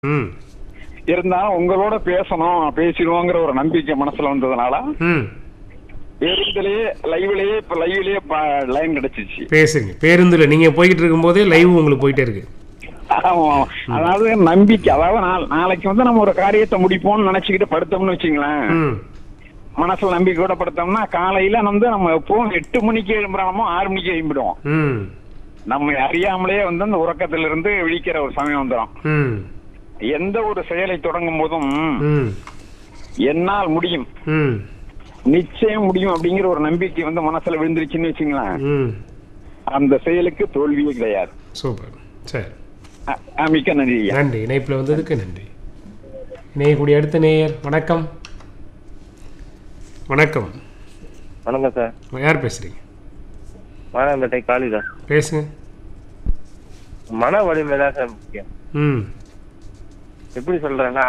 ம் இருந்தாலும் உங்களோட பேசணும் பேசிடுவோங்கிற ஒரு நம்பிக்கை மனசுல வந்ததுனால ம் பேருந்துலயே லைவ்லயே இப்ப லைவ்லயே லைன் கிடைச்சிச்சு பேசுங்க பேருந்துல நீங்க போய்கிட்டு இருக்கும்போதே லைவ் உங்களுக்கு போயிட்டே இருக்கு ஆமா. அதாவது நம்பிக்கை அதாவது நாள- நாளைக்கு வந்து நம்ம ஒரு காரியத்தை முடிப்போம்னு நினைச்சுக்கிட்டு படுத்தோம்னு வச்சுங்களேன் ம் மனசுல நம்பிக்கையோட படுத்தோம்னா காலையில வந்து நம்ம எப்பவும் எட்டு மணிக்கு எழும்புறோமோ ஆறு மணிக்கு எழும்பிடுவோம் ம் நம்ம அறியாமலே வந்து அந்த உறக்கத்துல இருந்து விழிக்கிற ஒரு சமயம் வந்துடும் ம் எந்த ஒரு செயலை தொடங்கும் போதும் ம் என்னால் முடியும் ம் நிச்சயம் முடியும் அப்படிங்கிற ஒரு நம்பிக்கை வந்து மனசுல விழுந்துருச்சுன்னு வச்சுங்களேன் ம் அந்த செயலுக்கு தோல்வியே கிடையாது சூப்பர் சரி அ- அ, மிக்க நன்றி ஐயா நன்றி இணைப்பில் வந்ததுக்கு நன்றி இணையக்கூடிய அடுத்த நேயர் வணக்கம் வணக்கம் வணக்கம் சார் யார் பேசுறீங்க மானாம்பேட்டை காளிதாஸ் பேசுங்க மன வலிமை தான் சார் முக்கியம் ம் எப்படி சொல்றேன்னா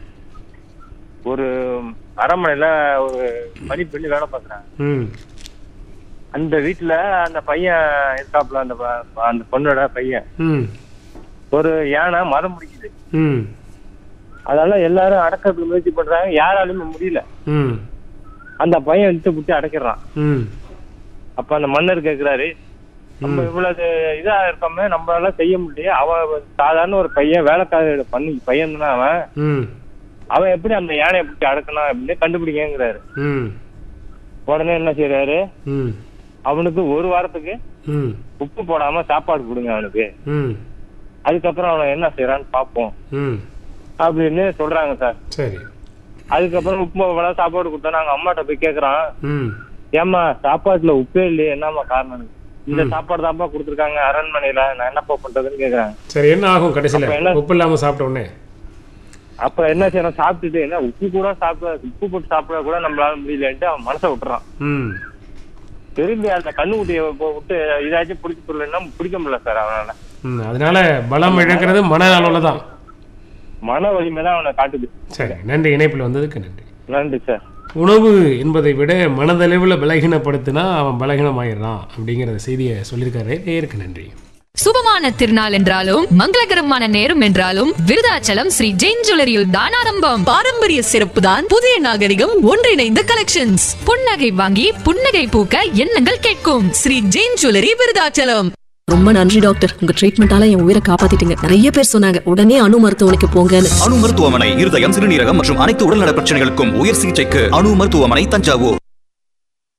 ஒரு அரண்மனையில ஒரு பணி பண்ணி வேலை பார்க்குறாங்க ம் அந்த வீட்டுல அந்த பையன் இருக்காப்புல அந்த ப- அந்த பொண்ணோட பையன் ம் ஒரு யானை மதம் முடிக்குது ம் அதனால எல்லாரும் அடக்கிறதுக்கு முயற்சி பண்றாங்க யாராலுமே முடியல ம் அந்த பையன் இழுத்து புட்டி அடைக்கிறான் ம் அப்ப அந்த மன்னர் கேக்குறாரு நம்ம இவ்வளவு இதா இருக்கோமே நம்மளால செய்ய முடியல அவன் சாதாரண ஒரு பையன் வேலைக்கார பண்ணி பையன் தானே அவன் ம் அவன் எப்படி அந்த யானையை பிடிச்சி அடக்கணும் அப்படின்னு கண்டுபிடிங்கிறாரு ம் உடனே என்ன செய்யறாரு ம் அவனுக்கு ஒரு வாரத்துக்கு ம் உப்பு போடாம சாப்பாடு கொடுங்க அவனுக்கு ம் அதுக்கப்புறம் அவன் என்ன செய்யறான்னு பார்ப்போம் ம் அப்படின்னு சொல்றாங்க சார் சரி அதுக்கப்புறம் உப்பு போட சாப்பாடு கொடுத்தா நாங்க அம்மாட்ட போய் கேக்குறோம் ம் ஏம்மா சாப்பாட்டுல உப்பே இல்லையே என்னம்மா காரணம் இந்த சாப்பாடு தான்ப்பா கொடுத்துருக்காங்க அரண்மனையில நான் என்னப்பா பண்றதுன்னு கேக்குறாங்க சரி என்ன ஆகும் கடைசியில் அப்ப என்ன? உப்பு இல்லாமல் சாப்பிட்ட உடனே அப்ப என்ன செய்யறோம் சாப்பிட்டுட்டு என்ன உப்பு கூட சாப்பிட உப்பு போட்டு சாப்பிட கூட நம்மளால முடியலன்ட்டு அவன் மனசை விட்டுறான் ம் திரும்பி அந்த கண்ணுக்குட்டியை போ- விட்டு இதாச்சும் பிடிக்க சொல்லலைன்னா பிடிக்க முடியல சார் அவனால ம் அதனால பலம் இழக்கிறது மன அளவில் தான் மன வலிமை தான் அவனை காட்டுது சரி நன்றி இணைப்பில் வந்ததுக்கு நன்றி நன்றி சார் உணவு என்பதை விட மனதளவில் பலகீனப்படுத்தினா அவன் பலகீனமாயிடுறான் அப்படிங்கிற செய்தியை சொல்லியிருக்காரு நேருக்கு நன்றி சுபமான திருநாள் என்றாலும் மங்களகரமான நேரம் என்றாலும் விருதாச்சலம் ஸ்ரீ ஜெயின் ஜுவல்லரியில் தான் ஆரம்பம் பாரம்பரிய சிறப்பு தான் புதிய நாகரிகம் ஒன்றிணைந்த கலெக்ஷன்ஸ் புன்னகை வாங்கி புன்னகை பூக்க எண்ணங்கள் கேட்கும் ஸ்ரீ ஜெயின் ஜுவல்லரி விருதாச்சலம் ரொம்ப நன்றி டாக்டர் உங்க ட்ரீட்மெண்டால என் உயிரை காப்பாத்திட்டீங்க நிறைய பேர் சொன்னாங்க உடனே அணு மருத்துவமனைக்கு போங்கன்னு அணு மருத்துவமனை இருதயம் சிறுநீரகம் மற்றும் அனைத்து உடல்நல பிரச்சனைகளுக்கும் உயர் சிகிச்சைக்கு அணு மருத்துவமனை தஞ்சாவூர்